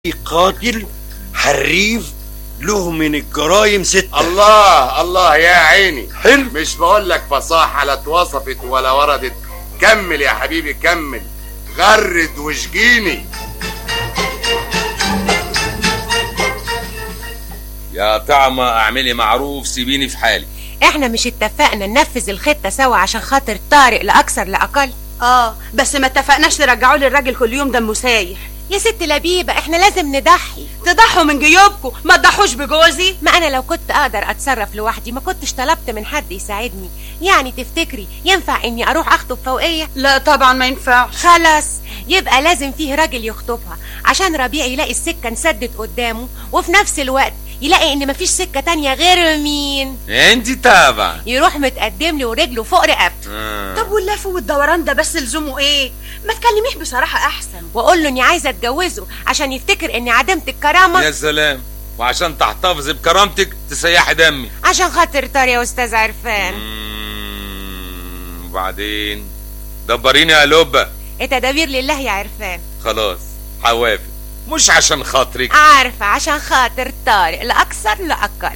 قاتل حريف له من الجرايم ستة الله الله يا عيني حلو مش بقول لك فصاحة لا اتوصفت ولا وردت كمل يا حبيبي كمل غرد وشجيني يا طعمة اعملي معروف سيبيني في حالي احنا مش اتفقنا ننفذ الخطة سوا عشان خاطر طارق لأكثر لأقل اه بس ما اتفقناش ترجعوا لي الراجل كل يوم دمه سايح يا ست لبيبة احنا لازم نضحي تضحوا من جيوبكم ما تضحوش بجوزي ما انا لو كنت اقدر اتصرف لوحدي ما كنتش طلبت من حد يساعدني يعني تفتكري ينفع اني اروح اخطب فوقية لا طبعا ما ينفعش خلاص يبقى لازم فيه راجل يخطبها عشان ربيع يلاقي السكة انسدت قدامه وفي نفس الوقت يلاقي ان مفيش سكة تانية غير مين انت طبعا يروح متقدم لي ورجله فوق رقبته آه. طب واللف والدوران ده بس لزومه ايه ما تكلميه بصراحة احسن واقول له اني عايزة اتجوزه عشان يفتكر اني عدمت الكرامة يا سلام وعشان تحتفظي بكرامتك تسيحي دمي عشان خاطر طارق يا استاذ عرفان مم، وبعدين دبريني يا لبة التدابير لله يا عرفان خلاص هوافق مش عشان خاطرك عارفة عشان خاطر طارق لا أكثر لا أقل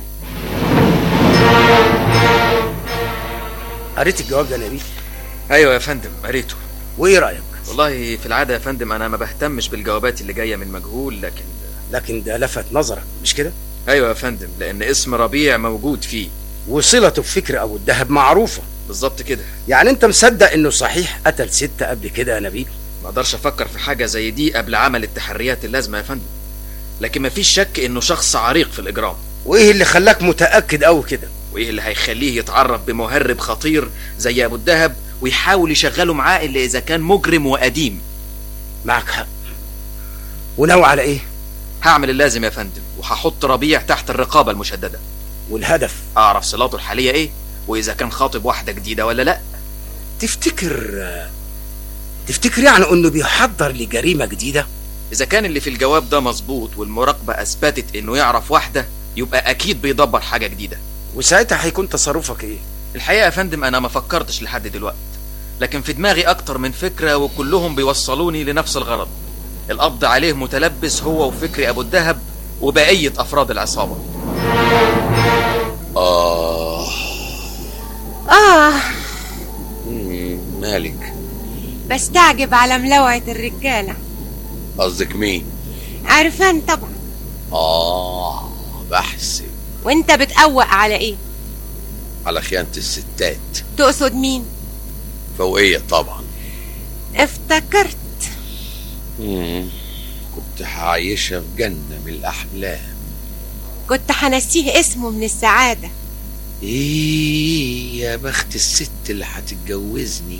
قريت الجواب ده يا نبيل ايوه يا فندم قريته وايه رايك والله في العاده يا فندم انا ما بهتمش بالجوابات اللي جايه من مجهول لكن لكن ده لفت نظرك مش كده ايوه يا فندم لان اسم ربيع موجود فيه وصلته بفكر ابو الدهب معروفه بالظبط كده يعني انت مصدق انه صحيح قتل ستة قبل كده يا نبيل ما اقدرش افكر في حاجه زي دي قبل عمل التحريات اللازمه يا فندم لكن ما فيش شك انه شخص عريق في الاجرام وايه اللي خلاك متاكد قوي كده وايه اللي هيخليه يتعرف بمهرب خطير زي ابو الدهب ويحاول يشغله معاه الا اذا كان مجرم وقديم معك حق وناوي على ايه هعمل اللازم يا فندم وهحط ربيع تحت الرقابه المشدده والهدف اعرف صلاته الحاليه ايه واذا كان خاطب واحده جديده ولا لا تفتكر تفتكر يعني انه بيحضر لجريمه جديده اذا كان اللي في الجواب ده مظبوط والمراقبه اثبتت انه يعرف واحده يبقى اكيد بيدبر حاجه جديده وساعتها هيكون تصرفك ايه الحقيقه يا فندم انا ما فكرتش لحد دلوقتي لكن في دماغي اكتر من فكره وكلهم بيوصلوني لنفس الغرض القبض عليه متلبس هو وفكري ابو الدهب وبقيه افراد العصابه آه آه مم، مالك بستعجب على ملوعة الرجالة قصدك مين عرفان طبعا آه بحسب وانت بتقوق على ايه على خيانة الستات تقصد مين فوقية طبعا افتكرت مم. كنت هعيشها في جنة من الأحلام كنت هنسيه اسمه من السعادة إيه يا بخت الست اللي هتتجوزني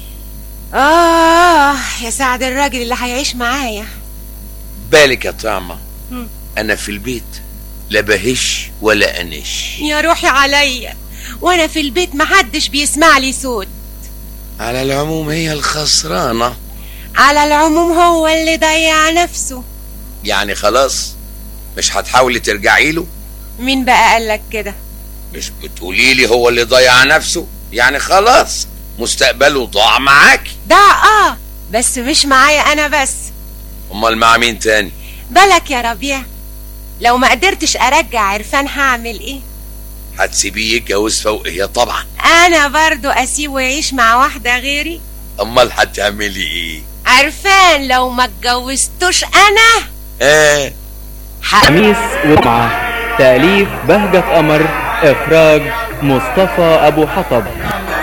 آه يا سعد الراجل اللي هيعيش معايا بالك يا طعمة مم. أنا في البيت لا بهش ولا أنش يا روحي عليا وانا في البيت محدش بيسمع لي صوت على العموم هي الخسرانة على العموم هو اللي ضيع نفسه يعني خلاص مش هتحاولي ترجعي له مين بقى قالك كده مش بتقولي لي هو اللي ضيع نفسه يعني خلاص مستقبله ضاع معاكي ده اه بس مش معايا انا بس امال مع مين تاني بالك يا ربيع لو ما قدرتش ارجع عرفان هعمل ايه هتسيبيه يتجوز فوقية طبعا انا برضو اسيبه يعيش مع واحدة غيري امال هتعملي ايه عرفان لو ما اتجوزتوش انا اه خميس وجمعة تأليف بهجة قمر إخراج مصطفى أبو حطب